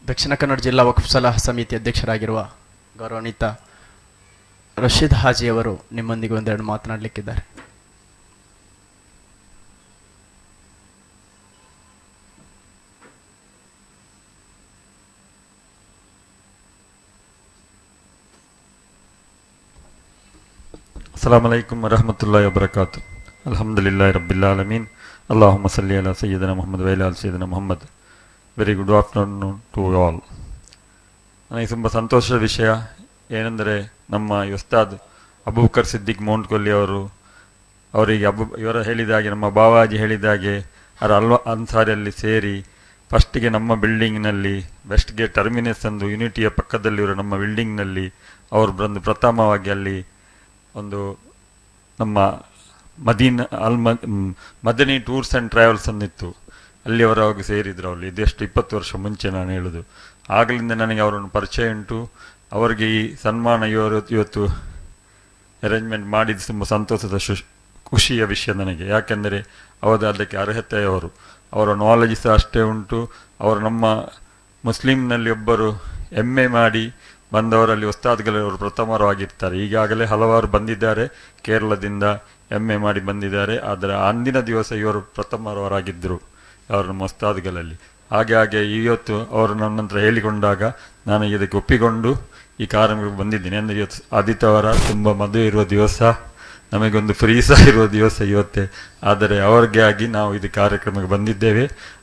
ದಕ್ಷಿಣ ಕನ್ನಡ ಜಿಲ್ಲಾ ವಕ್ಫ್ ಸಲಹಾ ಸಮಿತಿ ಅಧ್ಯಕ್ಷರಾಗಿರುವ ಗೌರವಾನ್ವಿತ ರಶೀದ್ ಹಾಜಿಯವರು ನಿಮ್ಮೊಂದಿಗೆ ಒಂದೆರಡು ಮಾತನಾಡಲಿಕ್ಕಿದ್ದಾರೆ السلام عليكم ورحمة الله وبركاته الحمد لله رب العالمين اللهم صل على سيدنا محمد وعلى آل سيدنا محمد very good afternoon to all ನನಗೆ ತುಂಬ ಸಂತೋಷದ ವಿಷಯ ಏನೆಂದರೆ ನಮ್ಮ ಉಸ್ತಾದ್ ಅಬೂಬಕರ್ ಸಿದ್ದಿಕ್ ಮೌಂಟ್ ಕೊಲ್ಲಿ ಅವರು ಅವರಿಗೆ ಅಬು ಇವರ ಹೇಳಿದ ಹಾಗೆ ನಮ್ಮ ಬಾವಾಜಿ ಹೇಳಿದ ಹಾಗೆ ಅವರ ಅಲ್ವ ಅನ್ಸಾರಿಯಲ್ಲಿ ಸೇರಿ ಫಸ್ಟಿಗೆ ನಮ್ಮ ಬಿಲ್ಡಿಂಗ್ನಲ್ಲಿ ವೆಸ್ಟ್ ಗೇಟ್ ಟರ್ಮಿನಸ್ ಎಂದು ಯೂನಿಟಿಯ ಪಕ್ಕದಲ್ಲಿರುವ ನಮ್ಮ ಬಿಲ್ಡಿಂಗ್ನಲ್ಲಿ ಅವರು ಬಂದು ಪ್ರಥಮವಾಗಿ ಅಲ್ಲಿ ಒಂದು ನಮ್ಮ ಮದೀನ್ ಅಲ್ ಮ ಮ್, ಮದನಿ ಟೂರ್ಸ್ ಆ್ಯಂಡ್ ಟ್ರಾವೆಲ್ಸ್ ಅಂದಿತ್ತು ಅಲ್ಲಿ ಅವರು ಅವಾಗ ಸೇರಿದ್ರು ಅಲ್ಲಿ ಇದೆಷ್ಟು ಇಪ್ಪತ್ತು ವರ್ಷ ಮುಂಚೆ ನಾನು ಹೇಳೋದು ಆಗಲಿಂದ ನನಗೆ ಅವರನ್ನು ಪರಿಚಯ ಉಂಟು ಅವರಿಗೆ ಈ ಸನ್ಮಾನ ಇವರು ಇವತ್ತು ಅರೇಂಜ್ಮೆಂಟ್ ಮಾಡಿದ್ದು ತುಂಬ ಸಂತೋಷದ ಶು ಖುಷಿಯ ವಿಷಯ ನನಗೆ ಯಾಕೆಂದರೆ ಅವರು ಅದಕ್ಕೆ ಅರ್ಹತೆಯವರು ಅವರ ನಾಲೆಜ್ ಸಹ ಅಷ್ಟೇ ಉಂಟು ಅವರು ನಮ್ಮ ಮುಸ್ಲಿಂನಲ್ಲಿ ಒಬ್ಬರು ಎಮ್ ಎ ಮಾಡಿ ಬಂದವರಲ್ಲಿ ಉಸ್ತಾದ್ಗಳವರು ಪ್ರಥಮರಾಗಿರ್ತಾರೆ ಈಗಾಗಲೇ ಹಲವಾರು ಬಂದಿದ್ದಾರೆ ಕೇರಳದಿಂದ ಎಮ್ ಎ ಮಾಡಿ ಬಂದಿದ್ದಾರೆ ಆದರೆ ಅಂದಿನ ದಿವಸ ಇವರು ಪ್ರಥಮರವರಾಗಿದ್ದರು ಅವರು ನಮ್ಮ ಉಸ್ತಾದ್ಗಳಲ್ಲಿ ಹಾಗೆ ಹಾಗೆ ಇವತ್ತು ಅವರು ನನ್ನ ಹತ್ರ ಹೇಳಿಕೊಂಡಾಗ ನಾನು ಇದಕ್ಕೆ ಒಪ್ಪಿಕೊಂಡು ಈ ಕಾರ್ಯಕ್ರಮಕ್ಕೆ ಬಂದಿದ್ದೀನಿ ಅಂದರೆ ಇವತ್ತು ಆದಿತ್ಯವಾರ ತುಂಬ ಮದುವೆ ಇರುವ ದಿವಸ ನಮಗೊಂದು ಫ್ರೀ ಸಹ ಇರುವ ದಿವಸ ಇವತ್ತೇ ಆದರೆ ಅವರಿಗೆ ಆಗಿ ನಾವು ಇದು ಕಾರ್ಯಕ್ರಮಕ್ಕೆ ಬಂದಿದ್ದೇವೆ